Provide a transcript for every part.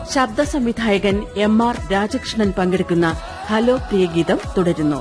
ശബ്ദ സംവിധായകൻ M R Rajakrishnan പങ്കെടുക്കുന്ന ഹലോ പ്രിയഗീതം തുടരുന്നു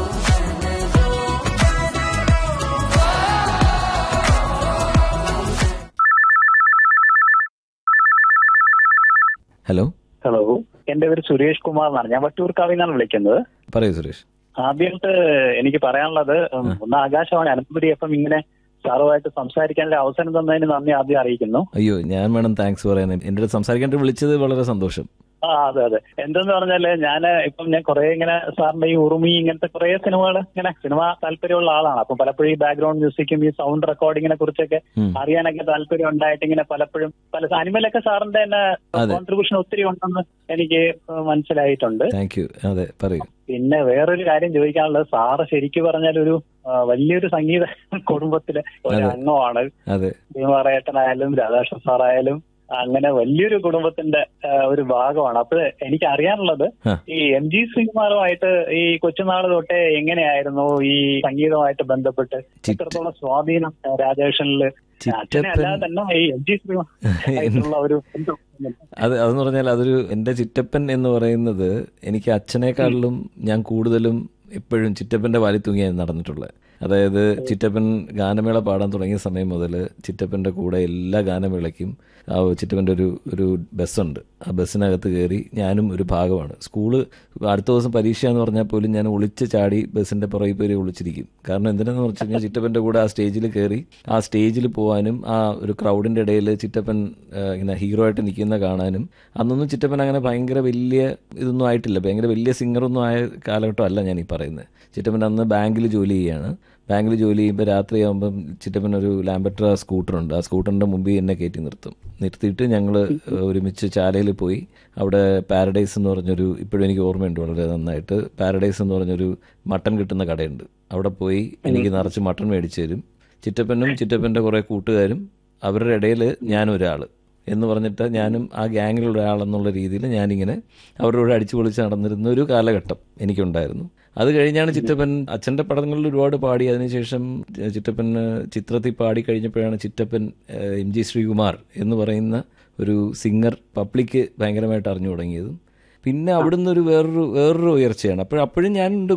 ഹലോ ഹലോ എന്റെ പേര് സുരേഷ് കുമാർ എന്നാണ് ഞാൻ വട്ടൂർക്കാവിൽ നിന്നാണ് വിളിക്കുന്നത് പറയൂ സുരേഷ് ആദ്യമായിട്ട് എനിക്ക് പറയാനുള്ളത് ഉം, ഒന്ന് ആകാശവാണി അനന്തപുരി എഫ് എം ഇങ്ങനെ സാറുമായിട്ട് സംസാരിക്കാനുള്ള അവസരം തന്നതിന് നന്ദി ആദ്യം അറിയിക്കുന്നു അയ്യോ ഞാൻ വേണം താങ്ക്സ് പറയാൻ എൻ്റെ അടുത്ത് സംസാരിക്കാൻ വിളിച്ചത് വളരെ സന്തോഷം ആ അതെ അതെ എന്തെന്ന് പറഞ്ഞാല് ഞാൻ ഇപ്പം ഞാൻ കുറെ ഇങ്ങനെ സാറിന്റെ ഈ ഉറുമി ഇങ്ങനത്തെ കുറെ സിനിമകൾ ഇങ്ങനെ സിനിമ താല്പര്യമുള്ള ആളാണ് അപ്പം പലപ്പോഴും ഈ ബാക്ക്ഗ്രൗണ്ട് മ്യൂസിക്കും ഈ സൗണ്ട് റെക്കോർഡിങ്ങിനെ കുറിച്ചൊക്കെ ഉം. അറിയാനൊക്കെ താല്പര്യം ഉണ്ടായിട്ട് ഇങ്ങനെ പലപ്പോഴും പല അനിമലൊക്കെ സാറിന്റെ തന്നെ അതെ. കോൺട്രിബ്യൂഷൻ ഒത്തിരി ഉണ്ടെന്ന് എനിക്ക് മനസ്സിലായിട്ടുണ്ട് താങ്ക് യു അതെ പറയൂ പിന്നെ വേറൊരു കാര്യം ചോദിക്കാനുള്ളത് സാറ് ശരിക്കും പറഞ്ഞാൽ ഒരു ആ, വലിയൊരു സംഗീത കുടുംബത്തിലെ ഒരു അതെ. അംഗമാണ് അതെ ഭീമറേട്ടനായാലും രാധാകൃഷ്ണൻ സാറായാലും അങ്ങനെ വലിയൊരു കുടുംബത്തിന്റെ ആ, ഒരു ഭാഗമാണ് അപ്പോൾ എനിക്ക് അറിയാനുള്ളത് ആ. ഈ എം ജി ശ്രീകുമാറുമായിട്ട് ഈ കൊച്ചുനാള് തൊട്ടേ എങ്ങനെയായിരുന്നു ഈ സംഗീതവുമായിട്ട് ബന്ധപ്പെട്ട് ചിറ്റ- എത്രത്തോളം സ്വാധീനം ആ, രാധാകൃഷ്ണനില് അച്ഛനെ ചിറ്റപ്പൻ അല്ലാതെ തന്നെ ഈ എം ജി ശ്രീകുമാറുമായിട്ടുള്ള ഒരു ബന്ധം അത് അതെന്ന് പറഞ്ഞാൽ അതൊരു എൻ്റെ ചിറ്റപ്പൻ എന്ന് പറയുന്നത് എനിക്ക് അച്ഛനേക്കാളിലും ഞാൻ കൂടുതലും എപ്പോഴും ചിറ്റപ്പൻ്റെ വാലി തൂങ്ങിയാണ് നടന്നിട്ടുള്ളത് അതായത് ചിറ്റപ്പൻ ഗാനമേള പാടാൻ തുടങ്ങിയ സമയം മുതൽ ചിറ്റപ്പൻ്റെ കൂടെ എല്ലാ ഗാനമേളയ്ക്കും ആ ചിറ്റപ്പൻ്റെ ഒരു ഒരു ബസ്സുണ്ട് ആ ബസ്സിനകത്ത് കയറി ഞാനും ഒരു ഭാഗമാണ് സ്കൂള് അടുത്ത ദിവസം പരീക്ഷ എന്ന് പറഞ്ഞാൽ പോലും ഞാൻ ഒളിച്ച് ചാടി ബസ്സിൻ്റെ പുറകിൽ പേര് ഒളിച്ചിരിക്കും കാരണം എന്തിനാന്ന് വെച്ച് കഴിഞ്ഞാൽ ചിറ്റപ്പൻ്റെ കൂടെ ആ സ്റ്റേജിൽ കയറി ആ സ്റ്റേജിൽ പോകാനും ആ ഒരു ക്രൗഡിൻ്റെ ഇടയിൽ ചിറ്റപ്പൻ ആ, ഇങ്ങനെ ഹീറോ ആയിട്ട് നിൽക്കുന്ന കാണാനും അന്നൊന്നും ചിറ്റപ്പൻ അങ്ങനെ ഭയങ്കര വലിയ ഇതൊന്നും ആയിട്ടില്ല ഭയങ്കര വലിയ സിംഗറൊന്നും ആയ കാലഘട്ടമല്ല ഞാൻ ഈ പറയുന്നത് ചിറ്റപ്പൻ അന്ന് ബാങ്കിൽ ജോലി ചെയ്യാണ് ബാങ്കിൽ ജോലി ചെയ്യുമ്പോൾ രാത്രിയാകുമ്പം ചിറ്റപ്പൻ ഒരു ലാംബട്ര സ്കൂട്ടറുണ്ട് ആ സ്കൂട്ടറിൻ്റെ മുമ്പിൽ എന്നെ കയറ്റി നിർത്തും നിർത്തിയിട്ട് ഞങ്ങൾ ഒരുമിച്ച് ചാലയിൽ പോയി അവിടെ പാരഡൈസ് എന്ന് പറഞ്ഞൊരു ഇപ്പോഴും എനിക്ക് ഓർമ്മയുണ്ട് വളരെ നന്നായിട്ട് പാരഡൈസ് എന്ന് പറഞ്ഞൊരു മട്ടൻ കിട്ടുന്ന കടയുണ്ട് അവിടെ പോയി എനിക്ക് നിറച്ച് മട്ടൺ മേടിച്ചു തരും ചിറ്റപ്പനും ചിറ്റപ്പൻ്റെ കുറേ കൂട്ടുകാരും അവരുടെ ഇടയിൽ ഞാനൊരാൾ എന്ന് പറഞ്ഞിട്ട് ഞാനും ആ ഗ്യാങ്ങിലുള്ള ഒരാളെന്നുള്ള രീതിയിൽ ഞാനിങ്ങനെ അവരുടെ കൂടെ അടിച്ചു പൊളിച്ച് നടന്നിരുന്ന ഒരു കാലഘട്ടം എനിക്കുണ്ടായിരുന്നു അത് കഴിഞ്ഞാണ് ചിറ്റപ്പൻ അച്ഛൻ്റെ പടങ്ങളിൽ ഒരുപാട് പാടി അതിനുശേഷം ചിറ്റപ്പൻ ചിത്രത്തിൽ പാടി കഴിഞ്ഞപ്പോഴാണ് ചിറ്റപ്പൻ ഏഹ്, എം ജി ശ്രീകുമാർ എന്ന് പറയുന്ന ഒരു സിംഗർ പബ്ലിക്ക് ഭയങ്കരമായിട്ട് അറിഞ്ഞു തുടങ്ങിയതും പിന്നെ അവിടുന്ന് ഒരു വേറൊരു വേറൊരു ഉയർച്ചയാണ് അപ്പോൾ അപ്പോഴും ഞാനുണ്ട്